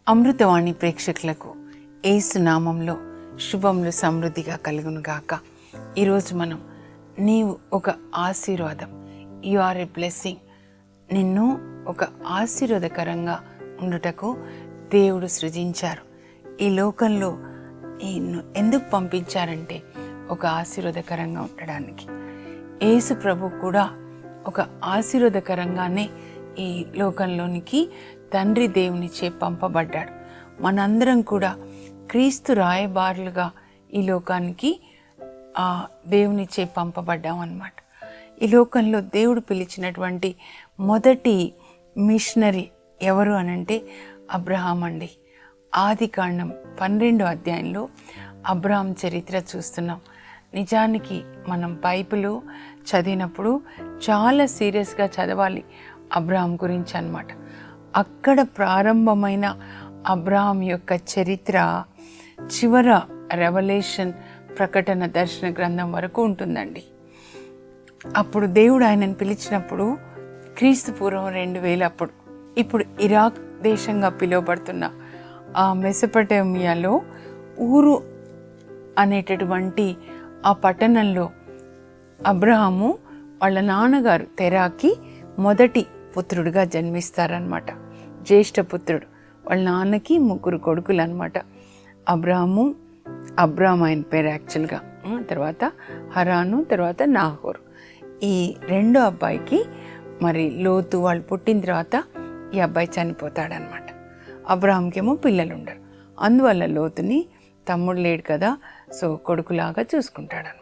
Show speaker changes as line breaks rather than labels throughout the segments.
అమృతవాణి ప్రేక్షకులకు ఏసు నామంలో శుభములు సమృద్ధిగా కలుగునుగాక ఈరోజు మనం నీవు ఒక ఆశీర్వాదం యు ఆర్ ఏ బ్లెస్సింగ్ నిన్ను ఒక ఆశీర్వాదకరంగా ఉండుటకు దేవుడు సృజించారు ఈ లోకంలో నిన్ను ఎందుకు పంపించారంటే ఒక ఆశీర్వాదకరంగా ఉండడానికి యేసు ప్రభు కూడా ఒక ఆశీర్వాదకరంగానే ఈ లోకంలోనికి తండ్రి దేవునిచే పంపబడ్డాడు మనందరం కూడా క్రీస్తు రాయబారులుగా ఈ లోకానికి ఆ దేవునిచే పంపబడ్డాం అన్నమాట ఈ లోకంలో దేవుడు పిలిచినటువంటి మొదటి మిషనరీ ఎవరు అనంటే అబ్రహాం అండి ఆది కాండం పన్నెండో అధ్యాయంలో అబ్రహాం చరిత్ర చూస్తున్నాం నిజానికి మనం బైబిల్ చదివినప్పుడు చాలా సీరియస్గా చదవాలి అబ్రహాం గురించి అన్నమాట అక్కడ ప్రారంభమైన అబ్రహాం యొక్క చరిత్ర చివర రెవల్యూషన్ ప్రకటన దర్శన గ్రంథం వరకు ఉంటుందండి అప్పుడు దేవుడు ఆయనను పిలిచినప్పుడు క్రీస్తు పూర్వం రెండు వేల అప్పుడు ఇప్పుడు ఇరాక్ దేశంగా పిలువబడుతున్న ఆ మెసపటమియాలో ఊరు అనేటటువంటి ఆ పట్టణంలో అబ్రహాము వాళ్ళ నాన్నగారు తెరాకి మొదటి పుత్రుడిగా జన్మిస్తారనమాట జ్యేష్ఠ పుత్రుడు వాళ్ళ నాన్నకి ముగ్గురు కొడుకులు అనమాట అబ్రాహము అబ్రామ్ ఆయన పేరు యాక్చువల్గా ఆ, తర్వాత హరాను తర్వాత నాహోర్ ఈ రెండో అబ్బాయికి మరి లోతు వాళ్ళు పుట్టిన తర్వాత ఈ అబ్బాయి చనిపోతాడనమాట అబ్రాహాంకేమో పిల్లలు ఉండరు అందువల్ల లోతుని తమ్ముడు లేడు కదా సో కొడుకులాగా చూసుకుంటాడనమాట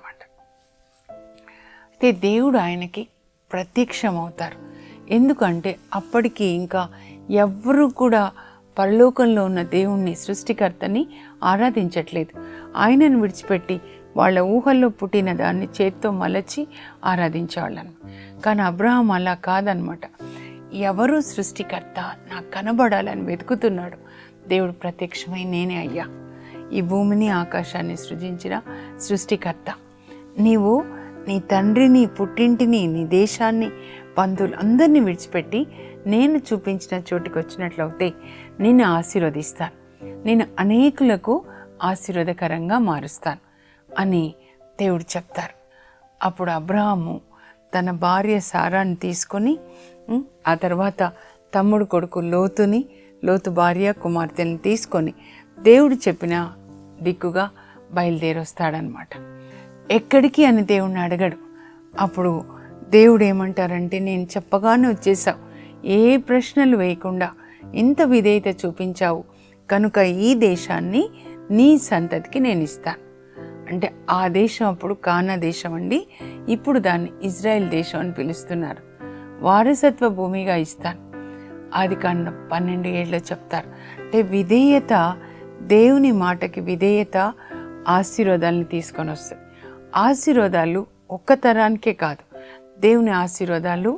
అయితే దేవుడు ఆయనకి ప్రత్యక్షమవుతారు ఎందుకంటే అప్పటికి ఇంకా ఎవ్వరూ కూడా పరలోకంలో ఉన్న దేవుణ్ణి సృష్టికర్తని ఆరాధించట్లేదు ఆయనను విడిచిపెట్టి వాళ్ళ ఊహల్లో పుట్టిన దాన్ని చేత్తో మలచి ఆరాధించేవాళ్ళను కానీ అబ్రహాం అలా కాదనమాట ఎవరు సృష్టికర్త నాకు కనబడాలని వెతుకుతున్నాడు దేవుడు ప్రత్యక్షమై నేనే అయ్యా ఈ భూమిని ఆకాశాన్ని సృజించిన సృష్టికర్త నీవు నీ తండ్రిని పుట్టింటిని నీ దేశాన్ని బంధువులు అందరినీ విడిచిపెట్టి నేను చూపించిన చోటుకి వచ్చినట్లయితే నిన్ను ఆశీర్వదిస్తాను నేను అనేకులకు ఆశీర్వాదకరంగా మారుస్తాను అని దేవుడు చెప్తారు అప్పుడు అబ్రహాము తన భార్య సారాన్ని తీసుకొని ఉం, ఆ తర్వాత తమ్ముడు కొడుకు లోతుని లోతు భార్య కుమార్తెని తీసుకొని దేవుడు చెప్పిన దిక్కుగా బయలుదేరొస్తాడనమాట ఎక్కడికి అని దేవుణ్ణి అడగడు అప్పుడు దేవుడు ఏమంటారంటే నేను చెప్పగానే వచ్చేసావు ఏ ప్రశ్నలు వేయకుండా ఇంత విధేయత చూపించావు కనుక ఈ దేశాన్ని నీ సంతతికి నేను ఇస్తాను అంటే ఆ దేశం అప్పుడు కానా దేశం అండి ఇప్పుడు దాన్ని ఇజ్రాయెల్ దేశం అని పిలుస్తున్నారు వారసత్వ భూమిగా ఇస్తాను ఆది కాండం పన్నెండు ఏళ్ళు చెప్తారు అంటే విధేయత దేవుని మాటకి విధేయత ఆశీర్వాదాలను తీసుకొని వస్తుంది ఆశీర్వాదాలు ఒక్క తరానికే కాదు దేవుని ఆశీర్వాదాలు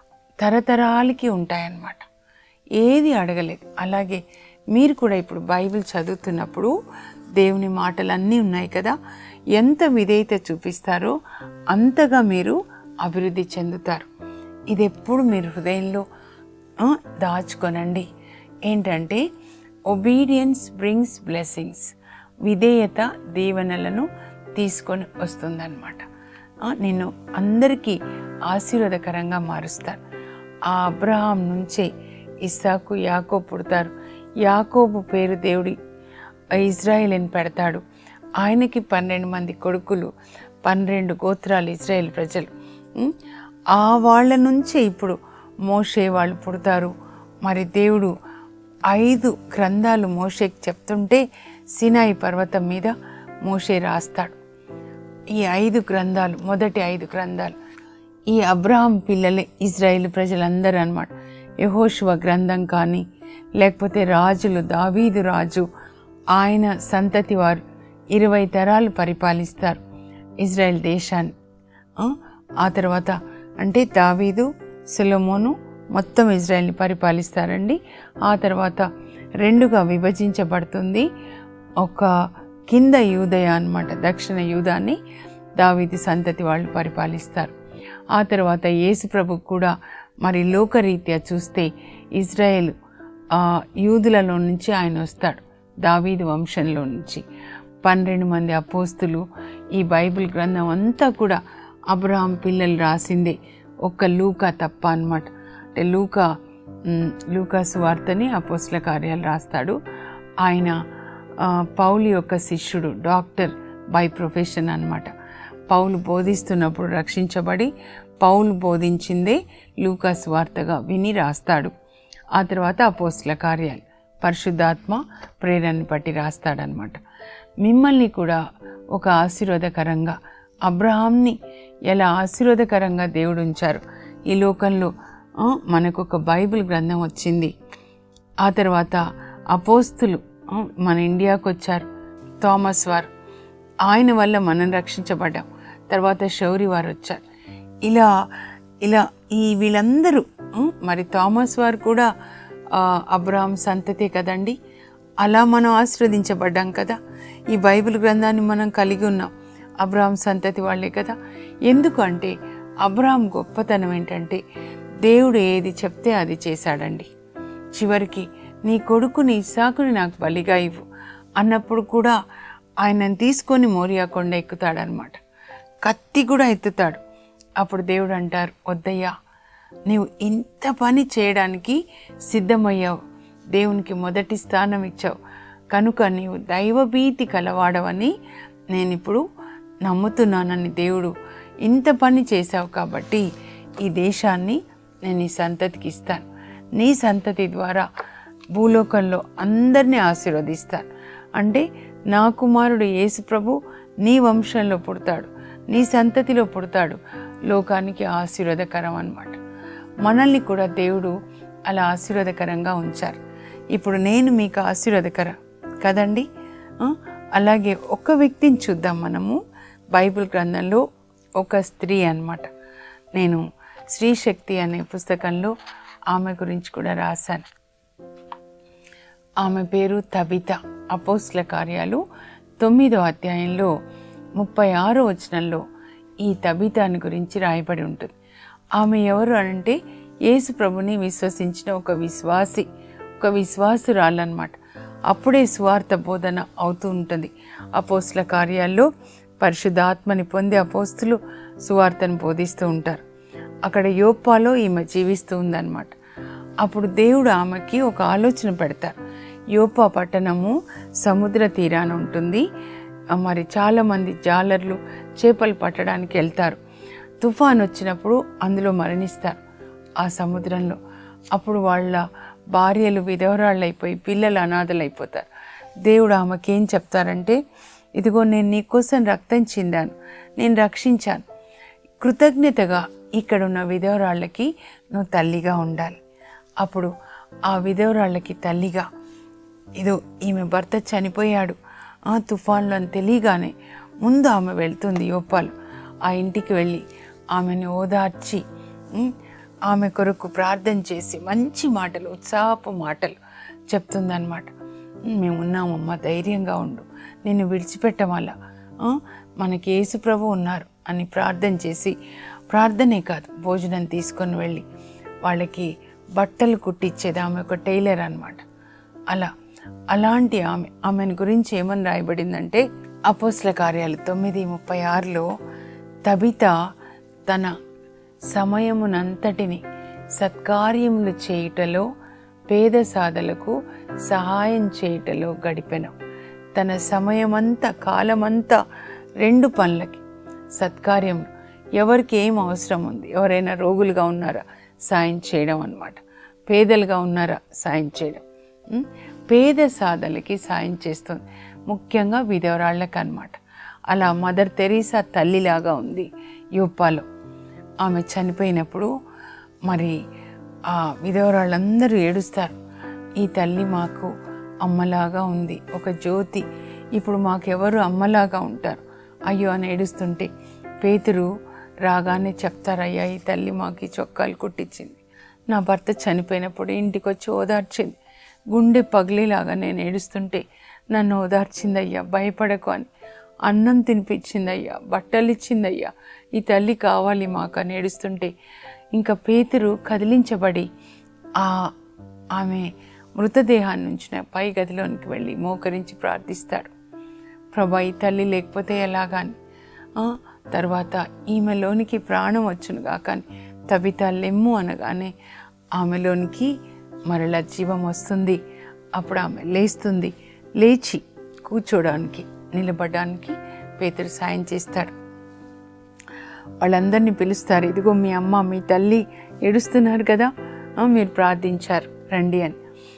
తరతరాలకి ఉంటాయన్నమాట ఏది అడగలేదు అలాగే మీరు కూడా ఇప్పుడు బైబిల్ చదువుతున్నప్పుడు దేవుని మాటలన్నీ ఉన్నాయి కదా ఎంత విధేయత చూపిస్తారో అంతగా మీరు అభివృద్ధి చెందుతారు ఇది ఎప్పుడు మీరు హృదయంలో ఆ, దాచుకొనండి ఏంటంటే ఒబీడియన్స్ బ్రింగ్స్ బ్లెస్సింగ్స్ విధేయత దీవెనలను తీసుకొని వస్తుందన్నమాట ఆ, నిన్ను అందరికీ ఆశీర్వాదకరంగా మారుస్తాను ఆ అబ్రహాం నుంచే ఇస్సాకు యాకో పుడతారు యాకోబు పేరు దేవుడి ఇజ్రాయెల్ అని పెడతాడు ఆయనకి పన్నెండు మంది కొడుకులు పన్నెండు గోత్రాలు ఇజ్రాయెల్ ప్రజలు ఉం? ఆ వాళ్ళ నుంచే ఇప్పుడు మోషే వాళ్ళు పుడతారు మరి దేవుడు ఐదు గ్రంథాలు మోషేకి చెప్తుంటే సినాయి పర్వతం మీద మోషే రాస్తాడు ఈ ఐదు గ్రంథాలు మొదటి ఐదు గ్రంథాలు ఈ అబ్రహాం పిల్లలే ఇజ్రాయేల్ ప్రజలందరూ అనమాట యహోశివ గ్రంథం కానీ లేకపోతే రాజులు దావీదు రాజు ఆయన సంతతి వారు ఇరవై తరాలు పరిపాలిస్తారు ఇజ్రాయెల్ దేశాన్ని ఆ, ఆ తర్వాత అంటే దావీదు సులమోను మొత్తం ఇజ్రాయెల్ని పరిపాలిస్తారండి ఆ తర్వాత రెండుగా విభజించబడుతుంది ఒక కింద యూదయ అన్నమాట దక్షిణ యూదాన్ని దావీది సంతతి వాళ్ళు పరిపాలిస్తారు ఆ తర్వాత యేసు ప్రభు కూడా మరి లోకరీత్యా చూస్తే ఇజ్రాయెల్ ఆ, యూదులలో నుంచి ఆయన వస్తాడు దావీదు వంశంలో నుంచి పన్నెండు మంది అపోస్తులు ఈ బైబిల్ గ్రంథం అంతా కూడా అబ్రహాం పిల్లలు రాసిందే ఒక్క లూకా తప్ప అన్నమాట అంటే లూకా మ్, లూకా సువార్తని అపోస్ల కార్యాలు రాస్తాడు ఆయన ఆ, పౌలు యొక్క శిష్యుడు డాక్టర్ బై ప్రొఫెషన్ అన్నమాట పౌలు బోధిస్తున్నప్పుడు రక్షించబడి పౌలు బోధించిందే లూకాస్ వార్తగా విని రాస్తాడు ఆ తర్వాత అపోస్ల కార్యాలు పరిశుద్ధాత్మ ప్రేరణని బట్టి రాస్తాడనమాట మిమ్మల్ని కూడా ఒక ఆశీర్వాదకరంగా అబ్రహాంని ఎలా ఆశీర్వాదకరంగా దేవుడు ఉంచారు ఈ లోకంలో ఆ, మనకు ఒక బైబిల్ గ్రంథం వచ్చింది ఆ తర్వాత అపోస్తులు ఆ, మన ఇండియాకు వచ్చారు థామస్ వారు ఆయన వల్ల మనం రక్షించబడ్డాం తర్వాత శౌరి వారు వచ్చారు ఇలా ఇలా ఈ వీళ్ళందరూ ఉం, మరి థామస్ వారు కూడా ఆ, అబ్రహాం సంతతే కదండి అలా మనం ఆశీర్వదించబడ్డాం కదా ఈ బైబిల్ గ్రంథాన్ని మనం కలిగి ఉన్నాం అబ్రహాం సంతతి వాళ్ళే కదా ఎందుకంటే అబ్రహాం గొప్పతనం ఏంటంటే దేవుడు ఏది చెప్తే అది చేశాడండి చివరికి నీ కొడుకుని ఇస్సాకుని నాకు బలిగా ఇవ్వు అన్నప్పుడు కూడా ఆయనను తీసుకొని మోరియా కొండ ఎక్కుతాడనమాట కత్తి కూడా ఎత్తుతాడు అప్పుడు దేవుడు అంటారు వద్దయ్యా నీవు ఇంత పని చేయడానికి సిద్ధమయ్యావు దేవునికి మొదటి స్థానం ఇచ్చావు కనుక నీవు దైవభీతి కలవాడవని నేను ఇప్పుడు నమ్ముతున్నానని దేవుడు ఇంత పని చేశావు కాబట్టి ఈ దేశాన్ని నేను నీ సంతతికి ఇస్తాను నీ సంతతి ద్వారా భూలోకంలో అందరినీ ఆశీర్వదిస్తాను అంటే నా కుమారుడు యేసు ప్రభు నీ వంశంలో పుడతాడు నీ సంతతిలో పుడతాడు లోకానికి ఆశీర్వాదకరం అన్నమాట మనల్ని కూడా దేవుడు అలా ఆశీర్వాదకరంగా ఉంచారు ఇప్పుడు నేను మీకు ఆశీర్వాదకర కదండి ఆ? అలాగే ఒక వ్యక్తిని చూద్దాం మనము బైబిల్ గ్రంథంలో ఒక స్త్రీ అన్నమాట నేను శ్రీశక్తి అనే పుస్తకంలో ఆమె గురించి కూడా రాశాను ఆమె పేరు తబిత అపోస్ల కార్యాలు తొమ్మిదో అధ్యాయంలో ముప్పై ఆరో వచనంలో ఈ తబితాని గురించి రాయబడి ఉంటుంది ఆమె ఎవరు అంటే యేసు ప్రభుని విశ్వసించిన ఒక విశ్వాసి ఒక విశ్వాసురాలన్నమాట అప్పుడే సువార్త బోధన అవుతూ ఉంటుంది అపోస్ల కార్యాల్లో పరిశుద్ధాత్మని పొంది అపోస్తులు సువార్తను బోధిస్తూ ఉంటారు అక్కడ యోపాలో ఈమె జీవిస్తూ ఉందన్నమాట అప్పుడు దేవుడు ఆమెకి ఒక ఆలోచన పెడతారు యోపా పట్టణము సముద్ర తీరాన ఉంటుంది ఆ మరి చాలామంది జాలర్లు చేపలు పట్టడానికి వెళ్తారు తుఫాన్ వచ్చినప్పుడు అందులో మరణిస్తారు ఆ సముద్రంలో అప్పుడు వాళ్ళ భార్యలు విధవరాళ్ళు అయిపోయి పిల్లలు అనాథలైపోతారు దేవుడు ఆమెకేం చెప్తారంటే ఇదిగో నేను నీకోసం రక్తం చిందాను నేను రక్షించాను కృతజ్ఞతగా ఇక్కడ ఉన్న విధవరాళ్ళకి నువ్వు తల్లిగా ఉండాలి అప్పుడు ఆ విధవరాళ్ళకి తల్లిగా ఇదో ఈమె భర్త చనిపోయాడు ఆ తుఫాన్లో అని తెలియగానే ముందు ఆమె వెళ్తుంది యోపాలు ఆ ఇంటికి వెళ్ళి ఆమెను ఓదార్చి ఉమ్, ఆమె కొరకు ప్రార్థన చేసి మంచి మాటలు ఉత్సాహపు మాటలు చెప్తుందన్నమాట "ఉమ్, మేము ఉన్నామమ్మా ధైర్యంగా ఉండు నిన్ను విడిచిపెట్టమల్ల ఆ, మనకి యేసు ప్రభు ఉన్నారు అని ప్రార్థన చేసి ప్రార్థనే కాదు భోజనం తీసుకొని వెళ్ళి వాళ్ళకి బట్టలు కుట్టించేది ఆమె ఒక టైలర్ అన్నమాట అలా అలాంటి ఆమె ఆమెను గురించి ఏమని రాయబడిందంటే అపోస్ల కార్యాలు తొమ్మిది ముప్పై ఆరులో తబిత తన సమయమునంతటిని సత్కార్యములు చేయుటలో పేద సాధలకు సహాయం చేయుటలో గడిపెను తన సమయమంతా కాలమంతా రెండు పనులకి సత్కార్యములు ఎవరికి ఏం అవసరం ఉంది ఎవరైనా రోగులుగా ఉన్నారా సాయం చేయడం అన్నమాట పేదలుగా ఉన్నారా సాయం చేయడం ఉం? పేద సాధలకి సాయం చేస్తుంది ముఖ్యంగా విధవరాళ్ళకి అన్నమాట అలా మదర్ తెరీసా తల్లిలాగా ఉంది యూపాలో ఆమె చనిపోయినప్పుడు మరి ఆ విధవరాళ్ళందరూ ఏడుస్తారు ఈ తల్లి మాకు అమ్మలాగా ఉంది ఒక జ్యోతి ఇప్పుడు మాకెవరు అమ్మలాగా ఉంటారు అయ్యో అని ఏడుస్తుంటే పేతురు రాగానే చెప్తారయ్యా ఈ తల్లి మాకు ఈ చొక్కాలు కుట్టించింది నా భర్త చనిపోయినప్పుడు ఇంటికి వచ్చి ఓదార్చింది గుండె పగిలేలాగా నేను ఏడుస్తుంటే నన్ను ఓదార్చిందయ్యా భయపడకు అని అన్నం తినిపించిందయ్యా బట్టలు ఇచ్చిందయ్యా ఈ తల్లి కావాలి మాకు అని ఏడుస్తుంటే ఇంకా పేతురు కదిలించబడి ఆ ఆమె మృతదేహాన్ని ఉంచిన పై గదిలోనికి వెళ్ళి మోకరించి ప్రార్థిస్తాడు ప్రభా ఈ తల్లి లేకపోతే ఎలాగాని ఆ, తర్వాత ఈమెలోనికి ప్రాణం వచ్చునుగా కానీ తబిత లెమ్ము అనగానే ఆమెలోనికి మరలా జీవం వస్తుంది అప్పుడు ఆమె లేస్తుంది లేచి కూర్చోడానికి నిలబడడానికి పేతురు సాయం చేస్తాడు వాళ్ళందరినీ పిలుస్తారు ఇదిగో మీ అమ్మ మీ తల్లి ఏడుస్తున్నారు కదా ఆ, మీరు ప్రార్థించారు రండి అని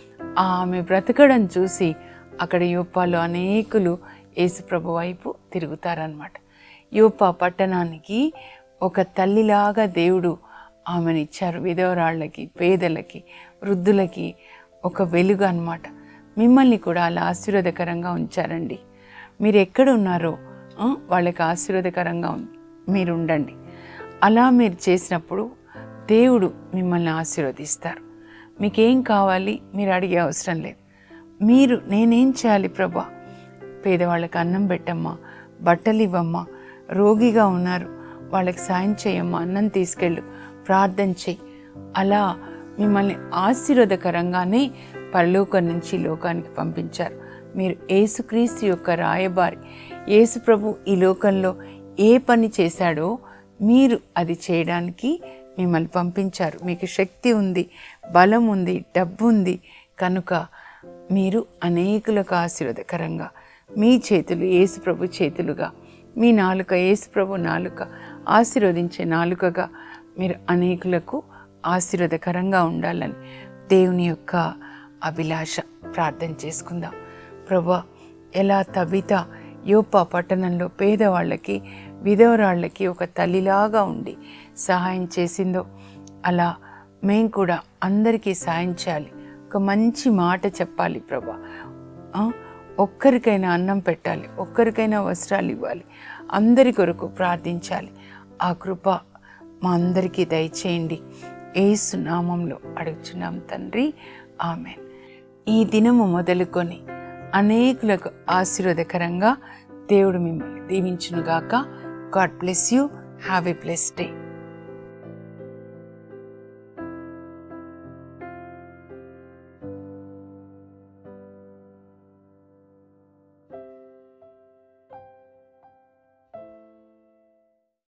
ఆమె బ్రతకడం చూసి అక్కడ యోపాలో అనేకులు యేసుప్రభు వైపు తిరుగుతారనమాట యోప పట్టణానికి ఒక తల్లిలాగా దేవుడు ఆమెను ఇచ్చారు విధవరాళ్ళకి పేదలకి వృద్ధులకి ఒక వెలుగు అన్నమాట మిమ్మల్ని కూడా అలా ఆశీర్వాదకరంగా ఉంచారండి మీరు ఎక్కడ ఉన్నారో ఆ, వాళ్ళకి ఆశీర్వాదకరంగా ఉం- మీరు ఉండండి అలా మీరు చేసినప్పుడు దేవుడు మిమ్మల్ని ఆశీర్వదిస్తారు మీకేం కావాలి మీరు అడిగే అవసరం లేదు మీరు నేనేం చేయాలి ప్రభా పేదవాళ్ళకి అన్నం పెట్టమ్మా బట్టలు ఇవ్వమ్మా రోగిగా ఉన్నారు వాళ్ళకి సాయం చేయమ్మా అన్నం తీసుకెళ్ళు ప్రార్థన చెయ్యి అలా మిమ్మల్ని ఆశీర్వాదకరంగానే పరలోకం నుంచి ఈ లోకానికి పంపించారు మీరు ఏసుక్రీస్తు యొక్క రాయబారి యేసు ప్రభు ఈ లోకంలో ఏ పని చేశాడో మీరు అది చేయడానికి మిమ్మల్ని పంపించారు మీకు శక్తి ఉంది బలం ఉంది డబ్బు ఉంది కనుక మీరు అనేకులకు ఆశీర్వదకరంగా మీ చేతులు యేసు ప్రభు చేతులుగా మీ నాలుక యేసు ప్రభు నాలుక ఆశీర్వదించే నాలుకగా మీరు అనేకులకు ఆశీర్వదకరంగా ఉండాలని దేవుని యొక్క అభిలాష ప్రార్థన చేసుకుందాం ప్రభా ఎలా తబిత యోప పట్టణంలో పేదవాళ్ళకి విధవరాళ్ళకి ఒక తల్లిలాగా ఉండి సహాయం చేసిందో అలా మేము కూడా అందరికీ సాయం చేయాలి ఒక మంచి మాట చెప్పాలి ప్రభా ఆ, ఒక్కరికైనా అన్నం పెట్టాలి ఒక్కరికైనా వస్త్రాలు ఇవ్వాలి అందరి కొరకు ప్రార్థించాలి ఆ కృప మా అందరికీ దయచేయండి ఏసు నామంలో అడుగుచున్నాం తండ్రి ఆమెన్ ఈ దినము మొదలుకొని అనేకులకు ఆశీర్వాదకరంగా దేవుడు మిమ్మల్ని దీవించునుగాక God bless you have a bless day